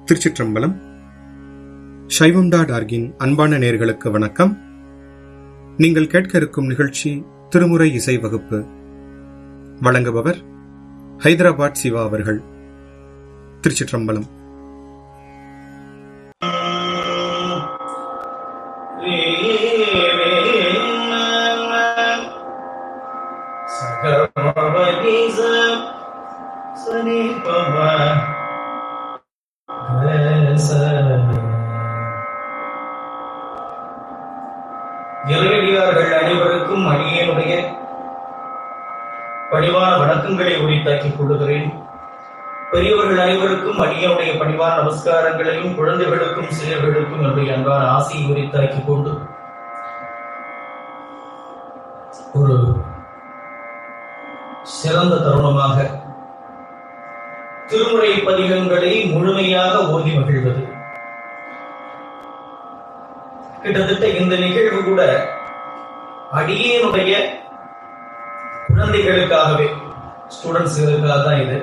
திருச்சிற்றம்பலம் சைவம் டாட் ஆர்கின் அன்பான நேர்களுக்கு வணக்கம் நீங்கள் கேட்க இருக்கும் நிகழ்ச்சி திருமுறை இசை வகுப்பு வழங்குபவர் ஹைதராபாத் சிவா அவர்கள் திருச்சிற்றம்பலம் இறையடியார்கள் அனைவருக்கும் அடியனுடைய பணிவான வணக்கங்களை உரித்தாக்கிக் கொள்ளுகிறேன் பெரியவர்கள் அனைவருக்கும் அடியனுடைய பணிவான நமஸ்காரங்களையும் குழந்தைகளுக்கும் சிறியர்களுக்கும் என்னுடைய அன்பான ஆசையை உரித்தாக்கிக் கொண்டு ஒரு சிறந்த தருணமாக திருமுறை பதிகங்களை முழுமையாக ஓதி மகிழ்வது கிட்டத்தட்ட இந்த நிகழ்வு கூட அடியனுடைய குழந்தைகளுக்காகவே ஸ்டூடெண்ட்ஸ்களுக்காக தான் இது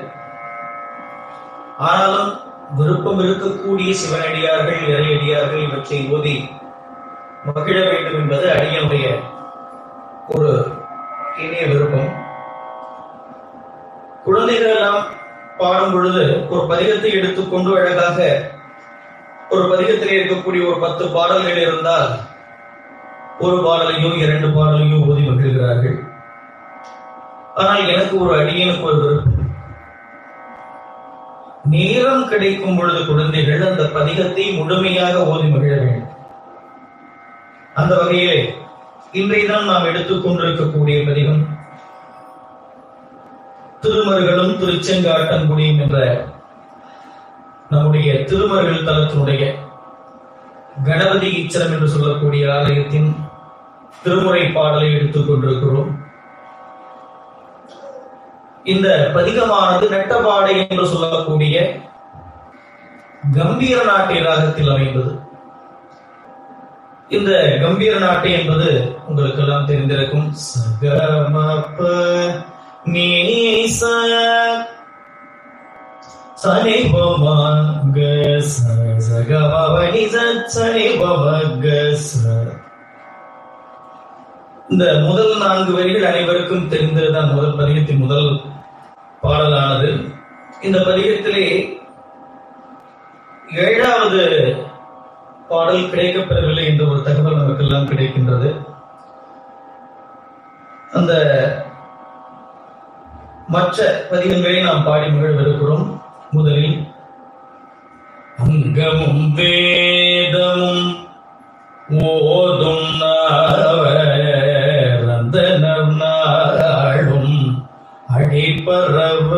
ஆனாலும் விருப்பம் இருக்கக்கூடிய சிவனடியார்கள் இறையடியார்கள் இவற்றை ஓதி மகிழ வேண்டும் என்பது அடியனுடைய ஒரு இனிய விருப்பம் குழந்தைகள் எல்லாம் பாடும் பொழுது ஒரு பதிகத்தை எடுத்துக்கொண்டு அழகாக ஒரு பதிகத்திலே இருக்கக்கூடிய ஒரு பத்து பாடல்கள் இருந்தால் ஒரு பாடலையோ இரண்டு பாடலையோ ஓதி மகிழ்கிறார்கள் ஆனால் எனக்கு ஒரு அடியனுக்கு ஒரு விருப்பம் நேரம் கிடைக்கும் பொழுது குழந்தைகள் அந்த பதிகத்தை முழுமையாக ஓதி மகிழ வேண்டும் அந்த வகையிலே இன்றைதான் நாம் எடுத்துக்கொண்டிருக்கக்கூடிய பதிகம் திருமருகளும் திருச்செங்காட்டங்குடியும் என்ற நம்முடைய திருமருகள் தலத்தினுடைய கணபதி ஈச்சரம் என்று சொல்லக்கூடிய ஆலயத்தின் திருமுறை பாடலை எடுத்துக் கொண்டிருக்கிறோம் இந்த பதிகமானது நெட்டபாடை என்று சொல்லக்கூடிய கம்பீர நாட்டை ராகத்தில் அமைந்தது இந்த கம்பீர நாட்டை என்பது உங்களுக்கு எல்லாம் தெரிந்திருக்கும் சகமப நீச சனி பமக சகமபனி சனி பமக இந்த முதல் நான்கு வரிகள் அனைவருக்கும் தெரிந்ததுதான் முதல் பதிகத்தின் முதல் பாடலானது இந்த பதிகத்திலே ஏழாவது பாடல் கிடைக்கப்பெறவில்லை என்ற ஒரு தகவல் நமக்கெல்லாம் கிடைக்கின்றது அந்த மற்ற பதிகங்களை நாம் பாடி மகிழ்விருக்கிறோம் முதலில் அங்கமும் வேதமும் ஓதும் நாவந்தனர் நாளும் அடிப்பறவ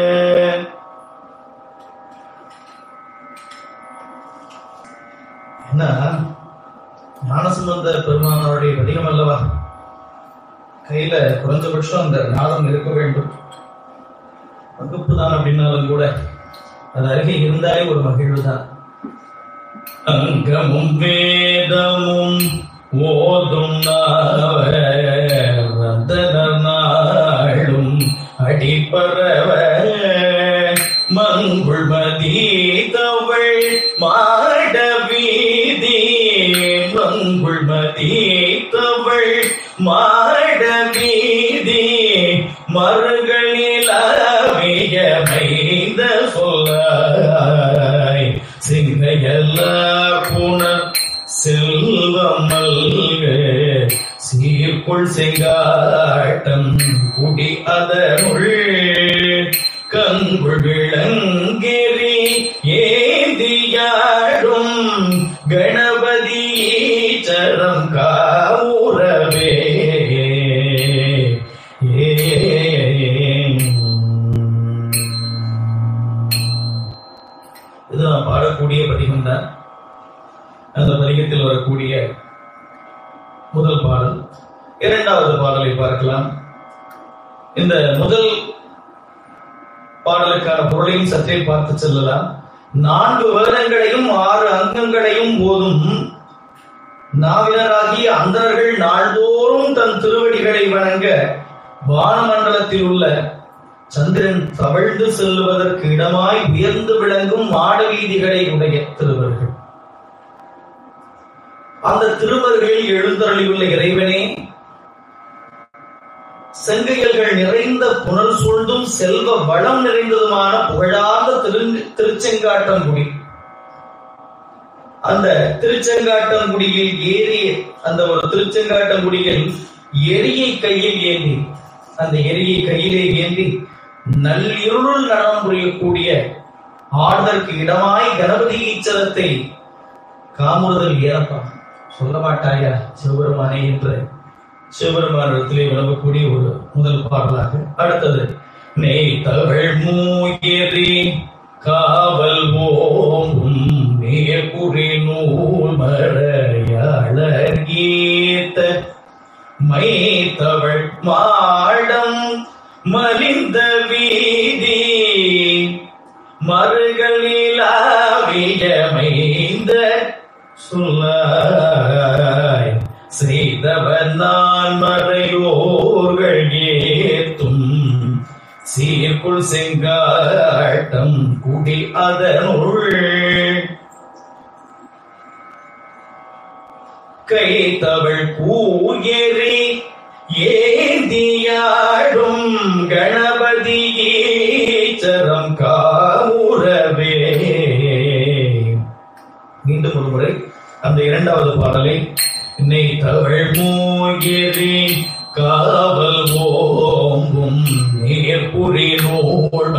என்ன ஞானசம்பந்த பெருமானவருடைய பதிகம் அல்லவா கையில குறைந்தபட்சம் அந்த நாதம் இருக்க வேண்டும் வகுப்பு தான் அப்படின்னாலும் கூட அது அருகே இருந்தாலே ஒரு மகிழ்வு தான் அங்கமும் வேதமும் ஓதும் நாவந்தனர் நாளும் அடிப்பறவ மங்குள் மதீதவள் மாட வீதி மங்குள் மதீதவள் மாட வீதி மறுகளில் அவிய மைந்த சொல்லாய் சிங்கையெல்லாம் புனர் செல்வம் மல்க சீர்குள் செங்காட்டம் குடி அதனுள் கங்குள் விளங்கெறி ஏந்தியாடும் கணபதி சரம் காவுரவே இது நான் பாடக்கூடிய பதிகம் தான் அந்த பதிகத்தில் வரக்கூடிய முதல் பாடல் இரண்டாவது பாடலை பார்க்கலாம் இந்த முதல் பாடலுக்கான பொருளையும் சற்றே பார்த்து செல்லலாம் நான்கு வருடங்களையும் ஆறு அங்கங்களையும் போதும் நாவினராகிய அந்தரர்கள் நாள்தோறும் தன் திருவடிகளை வணங்க வானமண்டலத்தில் உள்ள சந்திரன் தவழ்ந்து செல்வதற்கு இடமாய் உயர்ந்து விளங்கும் மாட வீதிகளை உடைய திருவர்கள் அந்த திருவர்களில் எழுந்தருளியுள்ள இறைவனே செங்கையல்கள் நிறைந்த புனல் சூழ்ந்தும் செல்வ வளம் நிறைந்ததுமான புகழார்ந்த திரு திருச்செங்காட்டங்குடி அந்த திருச்செங்காட்டங்குடியில் ஏறி அந்த ஒரு திருச்செங்காட்டங்குடியில் எரியை கையில் ஏந்தி அந்த எரியை கையிலே ஏந்தி நல்லிருள் நடம் புரியக்கூடிய ஆழ்தற்கு இடமாய் கணபதி ஈச்சரத்தை காமுறுதல் ஏறப்பா சொல்ல மாட்டாயா சிவபெருமானே என்று சிவபெருமானிடத்திலே விளங்கக்கூடிய ஒரு முதல் பாடலாக அடுத்தது நெய் தவள் மூயரி காவல் ஓம்பும் மேற்குறி நூல் மறையாளர் கீத்த மை தவள் மாடம் மலிந்த வீதி மறுகளிலாவியமைந்த சொல்லாய் செய்தவன் நான் மறையோர்கள் ஏத்தும் சீர்குள் செங்காட்டம் குடி அதனுள் கை தவள் கூயரி ஏந்தியாடும் கணபதி ஈச்சரம் காமுறவே மீண்டும் ஒரு முறை அந்த இரண்டாவது பாடலை என்னை தவள் மூகிரி காவல் ஓம்பும் நேர்புரி நூல்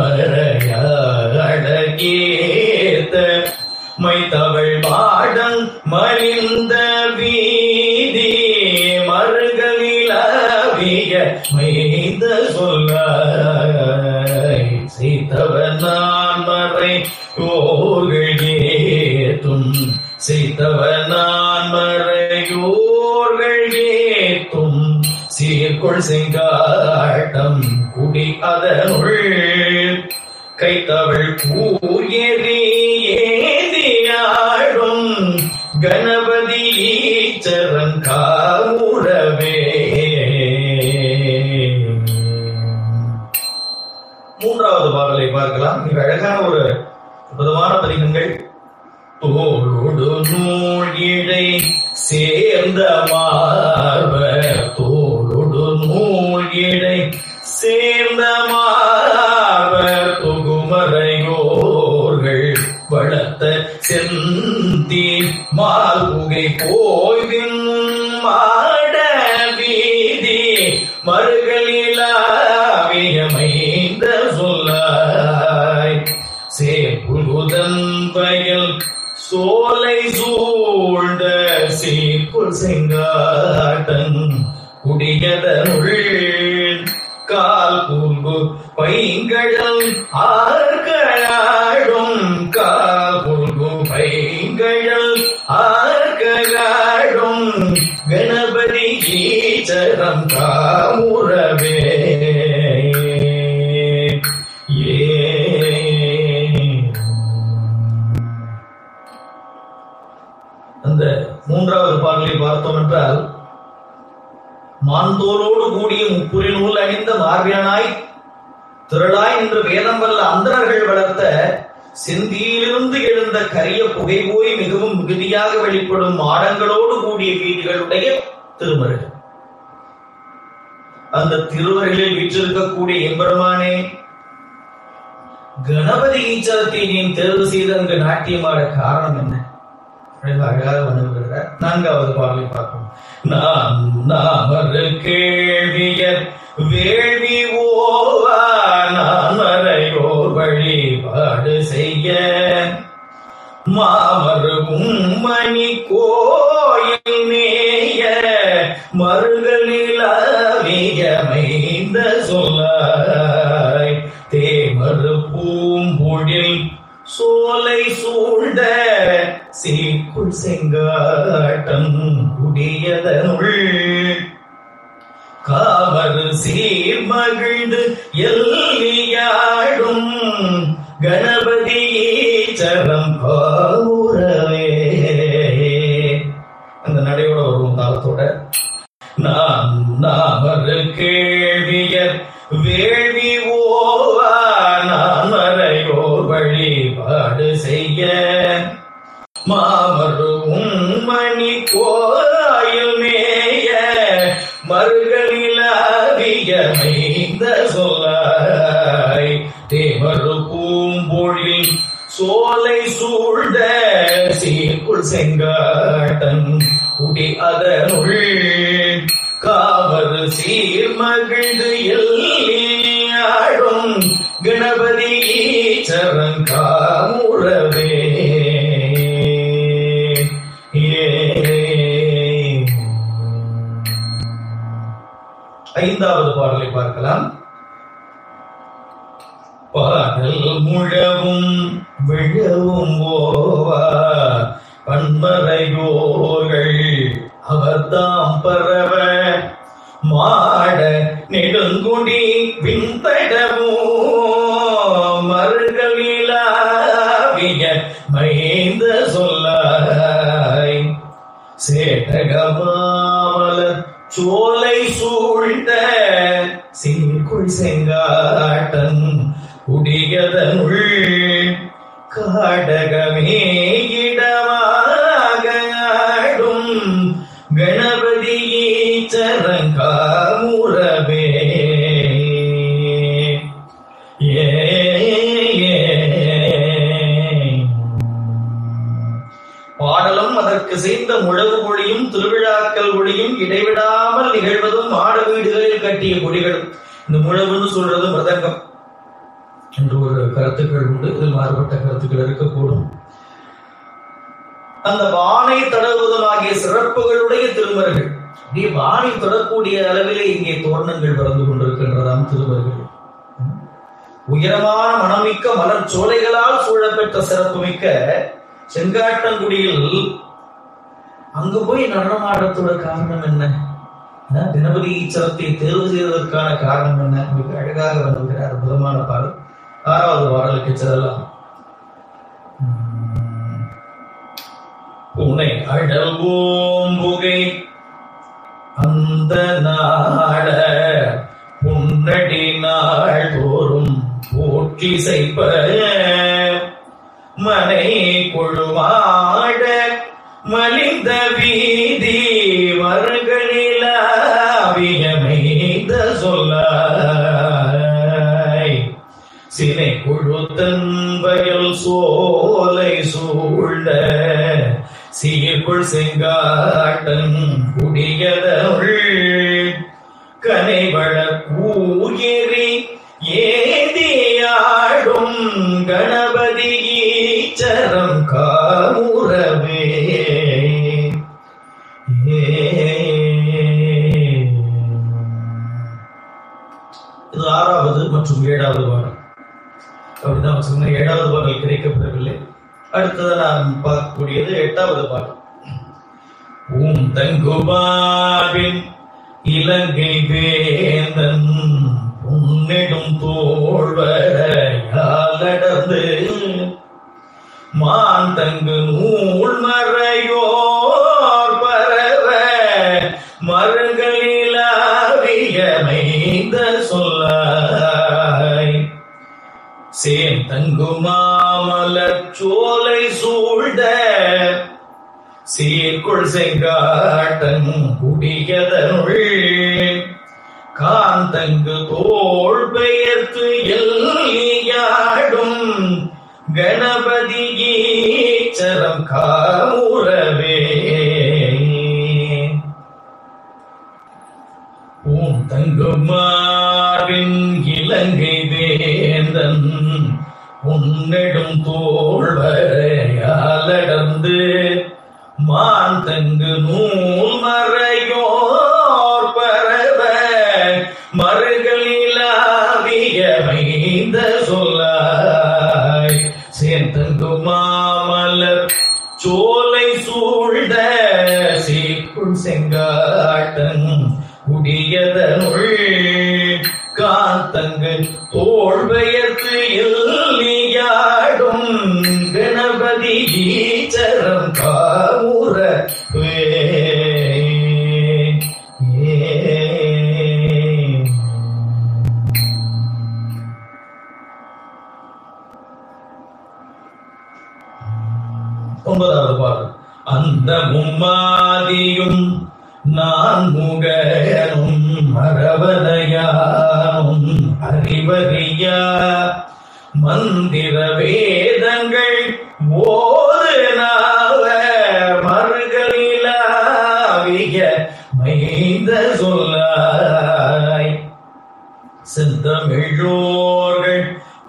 அழகேத்த மை தவள் பாடம் மறிந்த வீதி மறுகளிலாவிய மைந்த சொல்ல செய்தவன் நான் மறை ஓர்கள் ஏத்தும் செய்தவன் நான் மறையோர்கள் ஏத்தும் சீர்கொள் செங்காட்டம் குடி அதனுள் கைத்தவள் கூயரி ஏந்தியாடும் கணபதி ஈச்சரன் காமுறவே மூன்றாவது பாடலை பார்க்கலாம் மிக அழகான ஒரு அற்புதமான பதிகங்கள் தோளோடு நூல் இழை சேர்ந்த மார்பர் தோளோடு நூல் இழை சேர்ந்த மார்பர் தொகுமறையோர்கள் வளர்த்த செந்தி மால்புகை கோய்வின் மாட வீதி மறுகளிலாவியமைந்த சொல்லாய் சேப்புழுதன் வயல் சோலை சூழ்ந்த சீர்குள் செங்காட்டன் குடியதனுள் கால் பூங்கு பைங்கழல் ஆர்கழாடும் கால் பூங்கு பைங்கழல் ஆர்கழாடும் கணபதி ஈச்சரம் காமுறவே அந்த மூன்றாவது பாடலை பார்த்தோம் என்றால் மாந்தோரோடு கூடிய முப்புரி நூல் அணிந்த மார்பியனாய் திரளாய் என்று வேதம் வல்ல அந்தரர்கள் வளர்த்த செந்தியிலிருந்து எழுந்த கரிய புகை போய் மிகவும் மிகுதியாக வெளிப்படும் மாடங்களோடு கூடிய வீதிகளுடைய திருமருகள் அந்த திருவர்களில் வீற்றிருக்கக்கூடிய எம்பெருமானே கணபதி ஈச்சரத்தை நீ தேர்வு செய்து அங்கு நாட்டியமாட காரணம் என்ன அழகா அழகாக வணங்குகிறார் நான்காவது பாடலை பார்ப்போம் நாம் நாமரு கேள்வியர் வேள்வி ஓவா நாமரையோர் வழிபாடு செய்ய மாமரு உம்மணி கோயில் நேய மறுகளில் அவியமைந்த சொல்லாய் தேமரு பூம்பொழில் சோலை சூழ்ந்த சீக்குள் செங்காட்டம் குடியதனுள் காவல் சீர் மகிழ்ந்து எல்லியாடும் கணபதி சரம் காவுரவே அந்த நடையோட வருவோம் தாளத்தோட நாம் நாமரு கேள்வியர் வேள்வி ஓ செய்ய மாமருவும் மணி கோயில் மேய மறுகளிலாவிய மைந்த சொல்லாய் தேமரு பூம்பொழில் சோலை சூழ்ந்த சீர்குள் செங்காட்டன் குடி அதனுள் காவல் சீர்மகிழ்ந்து எல்லியாடும் கணபதி சரங்காமுறவே ஐந்தாவது பாடலை பார்க்கலாம் பாடல் முழவும் விழவும் ஓவா பன்மறையோர்கள் அவர்தாம் பரவ மாட நெடுங்குடி விண்தடமோ மறுகளிலாவிய மைந்த சொல்லாய் சேட்டகமாமல சோலை சூழ்ந்த சிங்குள் செங்காட்டன் குடியதனுள் காடகமே இடமாக ஆடும் கணபதி சரங்காமுறவே ஏ பாடலும் அதற்கு சேர்ந்த முழவு மொழியும் திருவிழாக்கள் ஒளியும் இடைவிடாமல் நிகழ்வதும் மாட வீடுகளில் கட்டிய கொடிகளும் இந்த முழவுன்னு சொல்றது மிருதங்கம் என்று ஒரு கருத்துக்கள் உண்டு இதில் மாறுபட்ட கருத்துக்கள் இருக்கக்கூடும் அந்த வானை தடவுவதும் ஆகிய சிறப்புகளுடைய திருமர்கள் அப்படியே வானை தொடக்கூடிய அளவிலே இங்கே தோரணங்கள் பறந்து கொண்டிருக்கின்றதாம் திருமர்கள் உயரமான மனமிக்க மலர் சோலைகளால் சூழப்பெற்ற சிறப்புமிக்க செங்காட்டங்குடியில் அங்கு போய் நடனமாடுறதோட காரணம் என்ன அஹ் கணபதி ஈச்சரத்தை தேர்வு செய்வதற்கான காரணம் என்ன மிக அழகாக வருகிற அற்புதமான பாடல் ஆறாவது பாடலுக்கு செல்லலாம் உனை அழவோம் புகை அந்த நாட புன்னடி நாள் தோறும் போற்றி செய்ப்ப மனை கொழுமாட மலிந்த வீதி மறுகளிலாவியமைந்த சொல்லாய் சினை கொழுத்தன் வயல் சோலை சூழ்ந்த சீர்குள் செங்காட்டன் குடியதவுள் கனைவள கூயரி ஏதியாடும் கணபதி ஈச்சரம் காமுறவே இது ஆறாவது மற்றும் ஏழாவது பாடல் அப்படிதான் சொன்ன ஏழாவது பாடல் கிடைக்கப்படவில்லை அடுத்தது நாம் பார்க்கக்கூடியது எட்டாவது பாடல் ஊம் தங்குபாவின் இலங்கை வேந்தன் உன்னிடும் தோழ்வரையாலடர்ந்து மான் தங்கு நூல் மறையோர் பரவ மருங்களிலாவியமைந்த சொல்லாய் சேம் தங்கு மாமலர் சோலை சூழ்ந்த சீர்குள் செங்காட்டன் குடியதனுள் காந்தங்கு தோள் பெயர்த்து எல்லியாடும் கணபதி ஈச்சரம் காமுறவே பூம் தங்குமாவின் இலங்கை வேந்தன் உன்னெடும் தோழ்வரையாலடர்ந்து மான் தங்கு நூல் மறையோர் பரவ மறுகளிலாவியமைந்த சொல்லாய் சேர்த்தங்கு மாமலர் சோலை சூழ்ந்த சீக்குள் செங்காட்டன் குடியதனுள் காத்தங்கு தோல் பெயர்த்து எல்லியாடும் கணபதி ஈச்சரம் காமுற ஒன்பதாவது பாடல் அந்த மும்மாதியும் நான் முகனும் மரவதையானும் அறிவறியா மந்திர வேதங்கள் ஓது நாவ மறுகளிலாவிய மைந்த சொல்லாய் செந்தமிழோர்கள்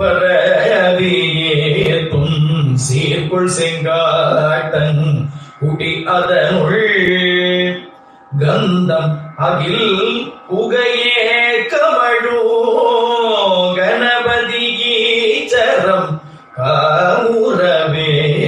பரவியேத்தும் சீர்குள் செங்காட்டன் குடி அதனுள் கந்தம் அகில் புகையே கமழோ கணபதி ஈச்சரம் காமுரவே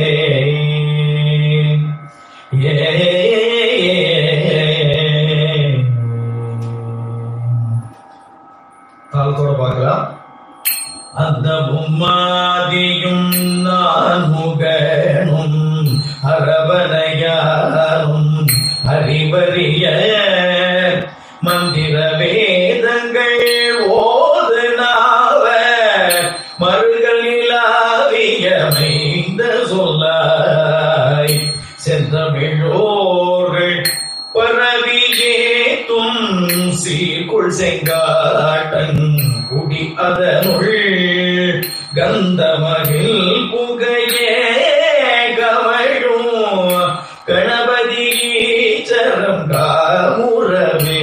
தாளத்தோட பார்க்கலாம் அந்த மும்மாதியும் நான் முகனும் அரவணையாரும் அறிவறிய மந்திர வேதங்கள் ஓது நாவ மறுகளிலாவிய மைந்த சொல்லாய் செந்தமிழோர்கள் பரவியேத்தும் சீர்குள் செங்காட்டன் குடி அதனுள் கந்தமகில் புகையே கமழும் கணபதி சரம் காமுரவே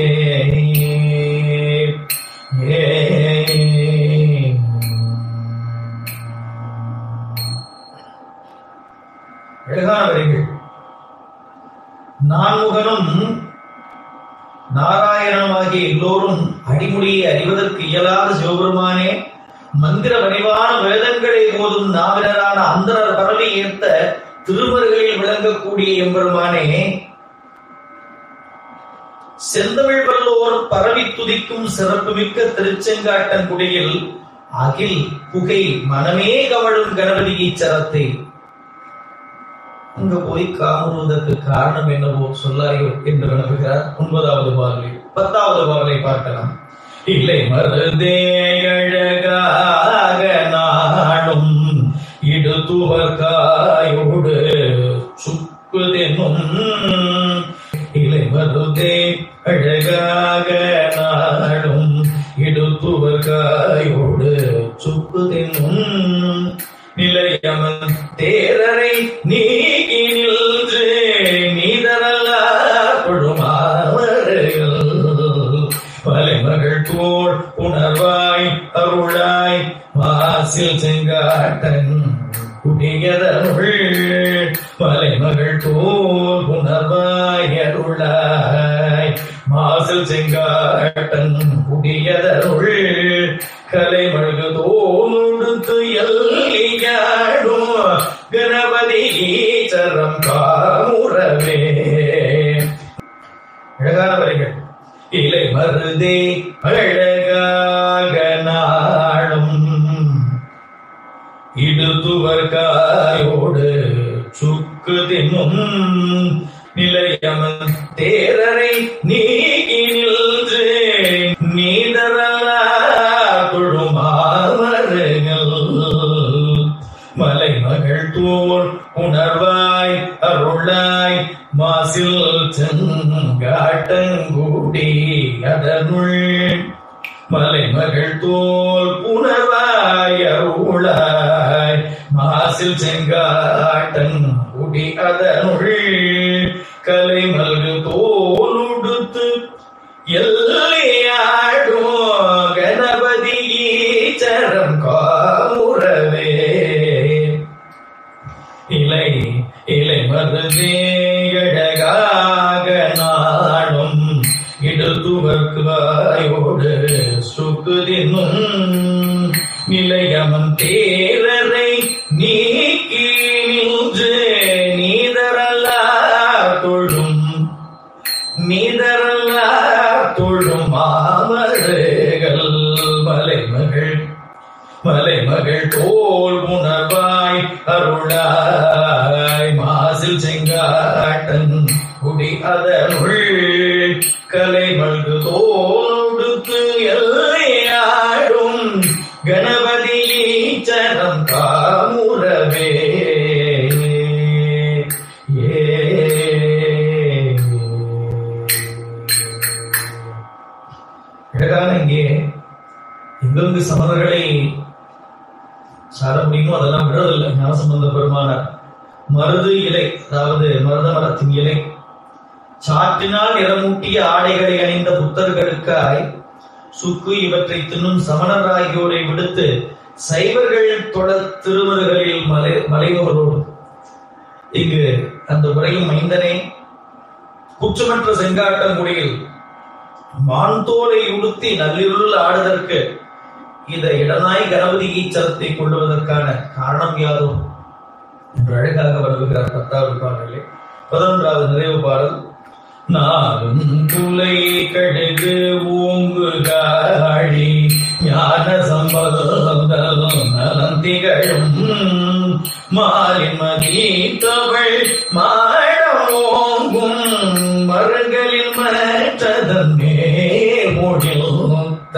அழகான வரிகள் நான்முகனும் நாராயணமாகிய எல்லோரும் அடிமுடியை அறிவதற்கு இயலாத சிவபெருமானே மந்திர வடிவான வேதங்களை போதும் நாவினரான அந்தரர் பரவி ஏற்ற திருமருகளில் விளங்கக்கூடிய எம்பெருமானே செந்தமிழ் வல்லோர் பரவி துதிக்கும் சிறப்புமிக்க திருச்செங்காட்டன் குடியில் அகில் புகை மனமே கவழும் கணபதி ஈச்சரத்தை அங்க போய் காமுறுவதற்கு காரணம் என்னவோ சொல்லாயோ என்று வினவுகிறார் ஒன்பதாவது பாடலை பத்தாவது பாடலை பார்க்கலாம் இல்லை மருதே அழகாக நாடும் இடுத்துவர் காயோடு சுக்குதென்னும் இலை மருதே அழகாக நாடும் இடுத்துவர் காயோடு சுக்குதென்னும் நிலையமன் தேரரை நீக்கி நின்று நீதரல்ல கொழுமாவர்கள் மலைமகள் தோள் உணர்வாய் அருளாய் மாசில் செங்காட்டன் குடியதருள் மலைமகள் தோல் உணர்வாய் அருளாய் மாசில் செங்காட்டன் குடியதருள் கலை மழுகு தோலுடுத்து எல்லியாடும் கணபதி ஈச்சரம் காமுறவே அழகான வரிகள் இலை மருதே அழகாக நாளும் இடுதுவர் காயோடு சுக்கு தின்னும் நிலையமன் தேரரை நீக்கி நின்று நீதரல்ல தொழுமாவர்கள் மலை மகள் தோல் உணர்வாய் அருளாய் மாசில் செங்காட்டங்கூடி அதனுள் மலை மகள் தோல் உணர்வாய் அருளாய் மாசில் செங்காட்டன் குடி அதனுள் கலை மல்கு தோல் உடுத்து எல்லையாடும் கணபதி ஈச்சரம் காமுறவே இலை இலை மருதே அழகாக நாடும் இடுத்துவர்க்கு வாயோடு சுக்குதினும் நிலையமன் தேரரை நீக்கி நின்று நீதரல்ல தொழும் நீதரல்ல தொழும் மாமர்கள் மலைமகள் மலைமகள் தோல் உணர்வாய் அருளாய் மாசில் செங்காட்டன் குடி அதனுள் கலை மல்கு தோடுத்து எல்லையாடும் கணபதி சரம் காமுறவே எங்கெங்கு சமணர்களை சார முடியுமோ அதெல்லாம் விடுறதில்லை ஞானசம்பந்த பெருமானார் மருது இலை அதாவது மருத மரத்தின் இலை சாற்றினால் நிறமூட்டிய ஆடைகளை அணிந்த புத்தர்களுக்காய் சுக்கு இவற்றை தின்னும் சமணராகியோரை விடுத்து சைவர்கள் தொட திருமருகளில் மலை மலைபவரோடு இங்கு அந்த உரையும் மைந்தனே குற்றமற்ற செங்காட்டங்குடியில் மான்தோலை உடுத்தி நள்ளிருள் ஆடுதற்கு இந்த இடநாய் கணபதி ஈச்சரத்தை கொள்ளுவதற்கான காரணம் யாதோ என்று அழகாக வருகிறார் பத்தாவது பாடலே பதினொன்றாவது நிறைவு பாடல் நாளும் குலை கடுகு ஓங்கு காழி ஞான சம்பதம் நலம் திகழும் மாலின் மதித்தவள் மாடம் ஓங்கும் மருங்களில் மற்றதன் முடித்த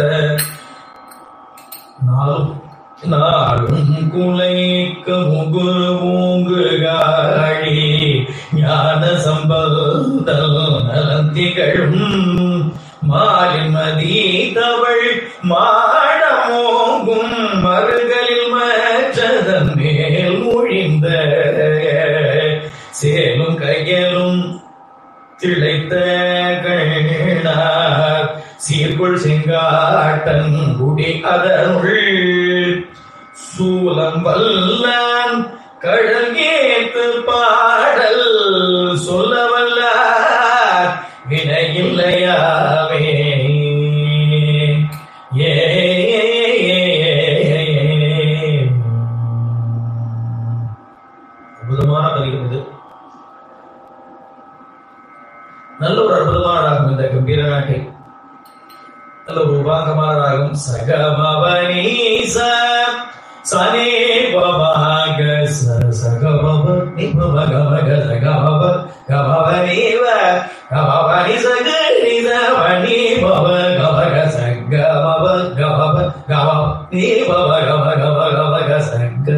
நாளும் நாளும் குலைக்க முகு மூங்கு காழி ஞான சம்பந்தல் நலந்திகளும் மாலின் மதீதவள் மாடமோங்கும் மருகளில் மற்றதன் மேல் ஒழிந்த சேலும் கையலும் திளைத்த கண்ணார் சீர்குள் செங்காட்டன் குடி அதனுள் சூலம் வல்லான் கழகேத்து பாடல் சொல்ல வல்லார் வினையில்லையாவே ஏ அற்புதமான பதிகம் இது நல்ல ஒரு அற்புதமான ராகம் இந்த கம்பீர நாட்டை நல்ல ஒரு உபாகமான ராகம் சகமவனீச சனே பமாக சகமவ நிபவ கமக சகமவ கமவனீவ கமவனி சக நித வனி பவ கமக சகமவ கமவ கம நிபவ கம கம கமக சக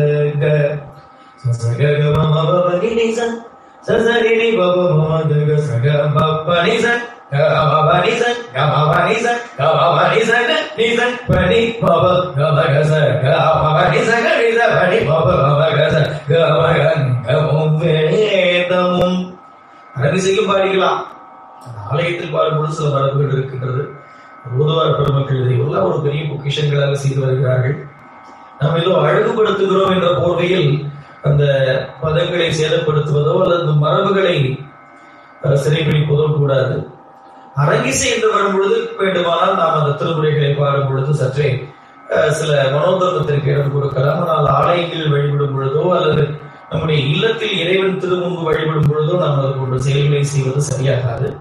சக கம பவ நிச சசரிணி பவ மம தக சக பப்பனி ச கமபனி ச கமபனி ச கமபனி ச நிச பனி பவ கமக ச கமபனி ச நிச பனி பவ கமக ச கமகன் கமும் வேதமும் அரபிசைக்கும் பாடிக்கலாம் ஆலயத்தில் பாடும்போது சில மரபுகள் இருக்கின்றது ஓதுவார் பெருமக்கள் இதை எல்லாம் ஒரு பெரிய பொக்கிஷங்களாக செய்து வருகிறார்கள் நாம் ஏதோ அழகுபடுத்துகிறோம் என்ற போர்வையில் அந்த பதங்களை சேதப்படுத்துவதோ அல்லது மரபுகளை அஹ், சிறைபிடிப்பதோ கூடாது அரங்கிசை என்று வரும் பொழுது வேண்டுமானால் நாம் அந்த திருமுறைகளை பாடும் பொழுது சற்றே அஹ், சில மனோதர்மத்திற்கு இடம் கொடுக்கலாம் ஆனால் ஆலயங்களில் வழிபடும் பொழுதோ அல்லது நம்முடைய இல்லத்தில் இறைவன் திருமுன்பு வழிபடும் பொழுதோ நாம் அது போன்ற செயல்களை செய்வது சரியாகாது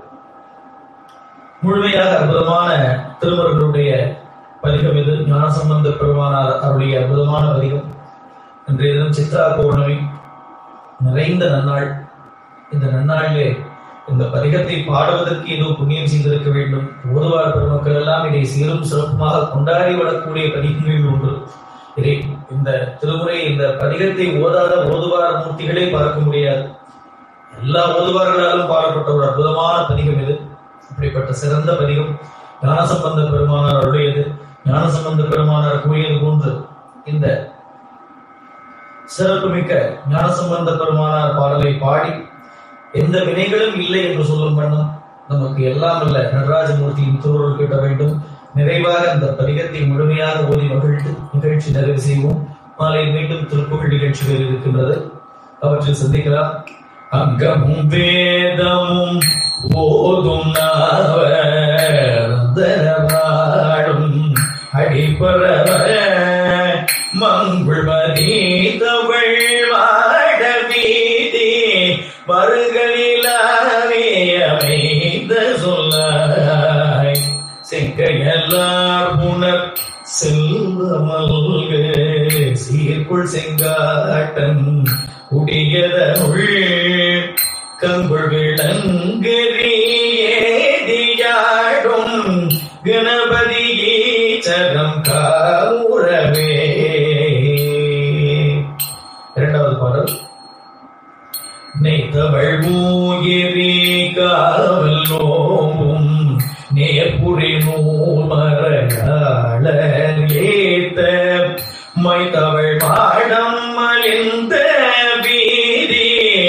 முழுமையாக அற்புதமான திருமர்களுடைய பதிகம் இது ஞானசம்பந்த பெருமானார் அவருடைய அற்புதமான பதிகம் இன்றைய தினம் சித்ரா பௌர்ணமி நிறைந்த நன்னாள் இந்த நன்னாளிலே இந்த பதிகத்தை பாடுவதற்கு ஏதோ புண்ணியம் செய்திருக்க வேண்டும் ஓதுவார் பெருமக்கள் எல்லாம் இதை சீரும் சிறப்புமாக கொண்டாடி வரக்கூடிய பதிகங்கள் ஒன்று இதை இந்த திருமுறை இந்த பதிகத்தை ஓதாத ஓதுவார் மூர்த்திகளே பார்க்க முடியாது எல்லா ஓதுவார்களாலும் பாடப்பட்ட ஒரு அற்புதமான பதிகம் இது அப்படிப்பட்ட சிறந்த பதிகம் ஞானசம்பந்த பெருமானார் அவருடையது ஞானசம்பந்த பெருமானார் கூறியது போன்று இந்த சிறப்புமிக்க ஞானசம்பந்த பெருமானார் பாடலை பாடி எந்த வினைகளும் இல்லை என்று சொல்லும் வண்ணம் நமக்கு எல்லாம் அல்ல நடராஜமூர்த்தியின் திருவுருள் கிட்ட வேண்டும் நிறைவாக அந்த பதிகத்தை முழுமையாக ஓதி மகிழ்ந்து நிகழ்ச்சி நிறைவு செய்வோம் மாலை மீண்டும் திருப்புகழ் நிகழ்ச்சிகள் இருக்கின்றது அவற்றில் சந்திக்கலாம் அங்கமும் வேதமும் ஓதும் நாவரும் அடிப்பறவ மங்குள் மதீதவள் வாட வீதி மறுகளிலாவே அமைந்த சொல்லாய் செங்கையல்லார் புனர் செல்வமல்க சீர்குள் செங்காட்டன் குடியதனுள் கங்குள் விளங்கரியேதியாடும் கணபதி ஈச்சரம் காவுரவே இரண்டாவது பாடல் நெய்த்தவள் மூகிரி காவல் நோவும் நேர்புரி நூமரையாளர் ஏத்த மைத்தவள் மாடம் மலிந்த வீதி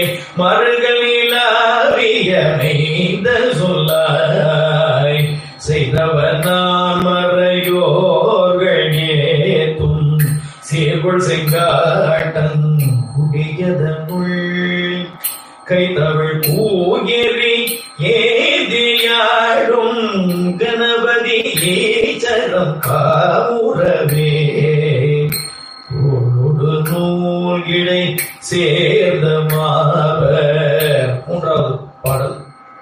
மறுகளிலாவிய மெய்த சொல்லாய் செய்தவர் நான் மறையோர்கள் ஏத்தும் சீர்குள் செங்காட்டன் குடியதனுள் கைத்தவள் பூகிரி ஏதியாடும் கணபதி ஈச்சரம் காவுரவே தோளொடு நூல்கிடை சேர்ந்த மாவர் மூன்றாவது பாடல்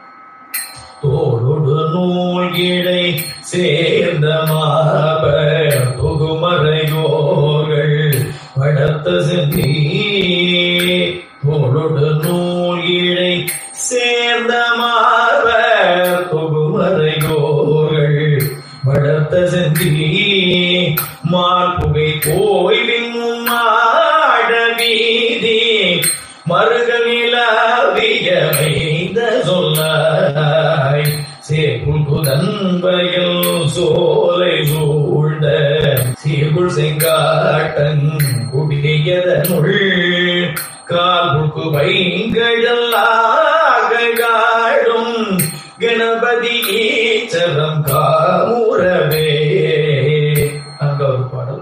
தோளொடு நூல்கிடை சேர்ந்த மாவர் தொகுமறையோர்கள் வடத்த சென்றி தோளொடு நூல்கிடை சேர்ந்த மாவர் தொகுமறையோர்கள் வடத்த சென்றி மார்புகை கோயிலின் மாட வீதி மருகவிலாவிய மைந்த சொல்லாய் சேப்புல்குதன்பையில் சோலை சூழ்ந்த சீர்குள் செங்காட்டன் குடியதனுள் கால்புக்கு வைங்கழல்லாகும் கணபதி ஈச்சரம் காமுறவே அங்க ஒரு பாடல்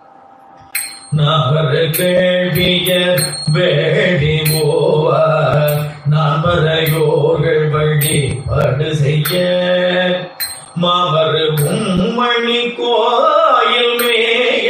நாவர் கேள்விய வேடி போவா நான் மறையோர்கள் வழி படு செய்ய மாவர் உம்மணி கோயில் மேய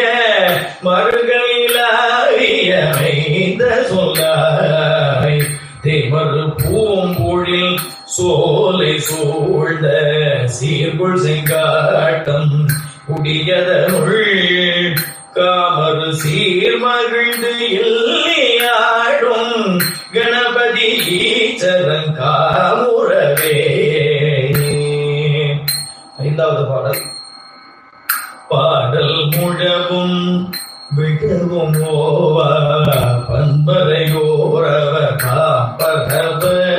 மறுகளிலாரிய மைந்த சொல்லாய் தேவர் பூம்பொழில் சோலை சூழ்ந்த சீர்குள் செங்காட்டம் குடியதனுள் காமரு சீர் மகிழ்ந்து இல்லையாடும் கணபதி ஈச்சரங்காமுறவே ஐந்தாவது பாடல் பாடல் முழவும் விழவும் ஓவா பண்பரையோரவ காப்பரவ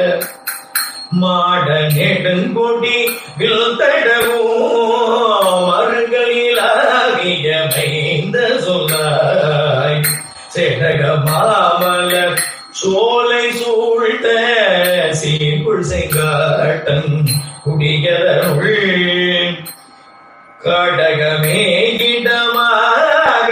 மாட நெடுங்கொடி வில் தடவும் மறுகளிலாகிய மைந்த சொல்லாய் செடக மாமல சோலை சூழ்த்த சீர்குள் செங்காட்டன் குடியதனுள் கடகமே இடமாக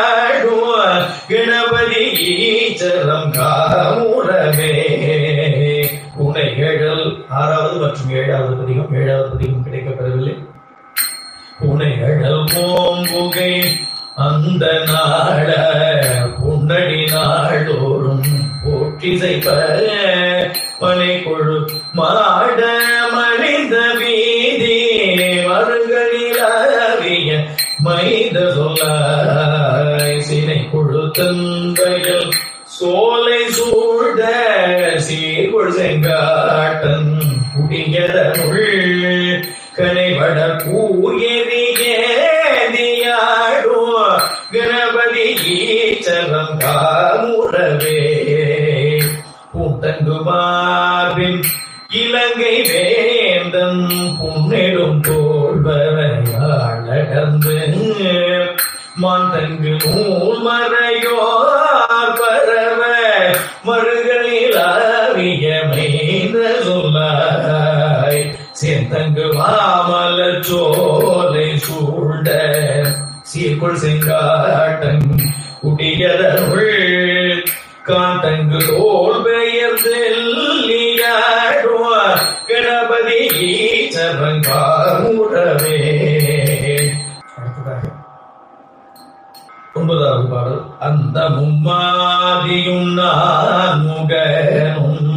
கணபதி ஈச்சரம் காமுறவே புனைகள் ஆறாவது மற்றும் ஏழாவது பதிகம் ஏழாவது பதிகம் கிடைக்கப்பெறவில்லை புனைகள் பூம்புகை அந்த நாட புன்னடி நாடோறும் போற்றி செய்ப்ப மனை கொழு மாட மனித வீதி மறுகளிலாவிய மைத சொல்லாய் சினை கொழு தந்தையில் சோலை சூழ்ந்த சீர்கொள் செங்காட்டன் குடியதனுள் கனைவட கூயரிகேதியாடும் கணபதி ஈச்சரம் காமுறவே பூத்தங்குமாரின் இலங்கை வேந்தன் புன்னெடும் தோல்வரையாளர்ந்து மாந்தங்கு நூல் மறையோர் பரவ மறுகளில் ஆவிய மைந்த சொல்லாய் செந்தங்கு மாமல சோலை சூழ்ந்த சீர்குள் செங்காட்டன் குடியதனுள் காந்தங்கு தோல் பெயர் செல்லியாடுவா கணபதி ஈச்சரங்காமுறவே அடுத்ததாக ஒன்பதாவது பாடல் அந்த மும்மாதியும் நான் முகனும்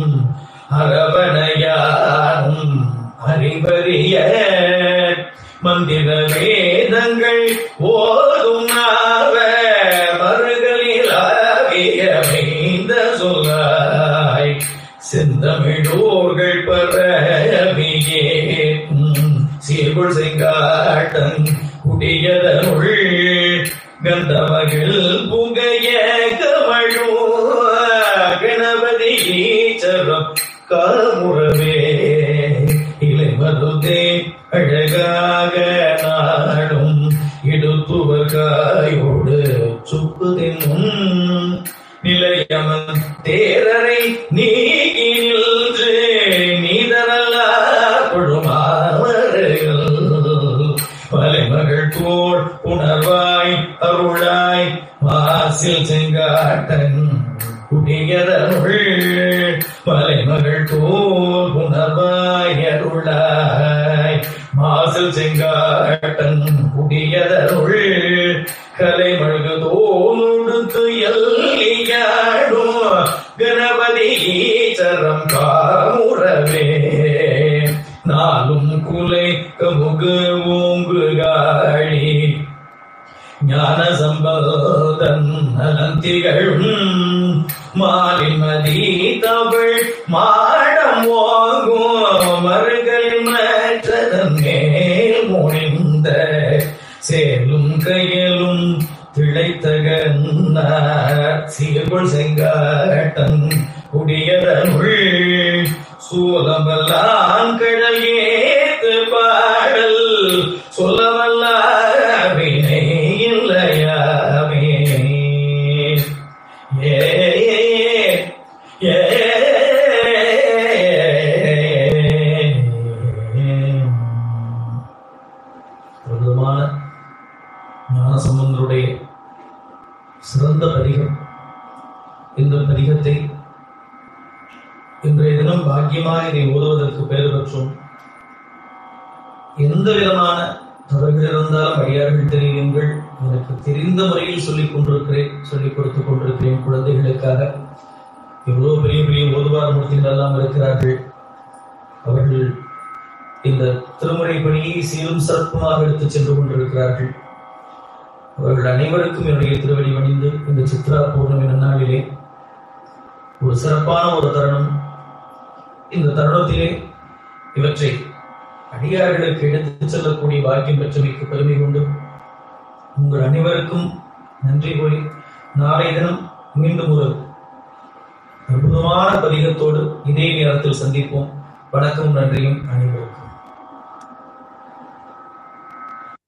அரவணையானும் அறிவறிய மந்திர வேதங்கள் ஓதும் நாவ மறுகளில் ஆகிய மைந்த சொல்லாய் செந்தமிழோர்கள் பரவியே சீர்குள் செங்காட்டன் குடியதனுள் கந்தமகில் புகைய கமழோ கணபதி ஈச்சரம் காமுறவே இலை மருதே அழகாக நாடும் இடுத்துவர் காயோடு சுப்பு தின்னும் நிலையமன் தேரரை நீக்கி நின்று நீதரல்ல கொழுமாவர்கள் மலைமகள் போல் உணர்வாய் அருளாய் மாசில் செங்காட்டன் குடியதருள் மலைமகள் போல் உணர்வாய் அருளாய் மாசில் செங்காட்டன் குடியதருள் கலை மழுகு தோடுத்து எல்லியாடும் கணபதி ஈச்சரம் காமுறவே நாளும் குலை கமுகு ஓங்கு காழி ஞான சம்பதன் அனந்திகளும் மாலிமதி தமிழ் மாடம் வாங்கும் மருகளின் மற்றதன் மேல் மொழிந்த சேலும் கையலும் திளைத்தகன்ன சீர்குள் செங்காட்டன் குடியதனுள் சூலமல்லான் கடல் ஏத்து பாடல் சொல்லவல்ல வினை இல்லையாமே ஏ ஏ பிரபலமான ஞானசம்பந்தருடைய சிறந்த பதிகம் இந்த பதிகத்தை இன்றைய தினம் பாக்கியமாக இதை ஓதுவதற்கு பெயர் பெற்றோம் எந்த விதமான தவறுகள் இருந்தாலும் அடியார்கள் தெரியுங்கள் எனக்கு தெரிந்த முறையில் சொல்லிக் கொண்டிருக்கிறேன் சொல்லிக் கொடுத்துக் கொண்டிருக்கிறேன் குழந்தைகளுக்காக எவ்வளவு பெரிய பெரிய ஓதுவார் மூர்த்திகள் எல்லாம் இருக்கிறார்கள் அவர்கள் இந்த திருமுறை பணியை சீரும் சிறப்புமாக எடுத்துச் சென்று கொண்டிருக்கிறார்கள் அவர்கள் அனைவருக்கும் என்னுடைய திருவடி வணிந்து இந்த சித்ரா பௌர்ணமி நன்னாளிலே ஒரு சிறப்பான ஒரு தருணம் இந்த தருணத்திலே இவற்றை அடியார்களுக்கு எடுத்துச் செல்லக்கூடிய பாக்கியம் பெற்றமைக்கு பெருமை கொண்டு உங்கள் அனைவருக்கும் நன்றி கூறி நாளை தினம் மீண்டும் ஒரு அற்புதமான பதிகத்தோடு இதே நேரத்தில் சந்திப்போம் வணக்கம் நன்றியும் அனைவருக்கும்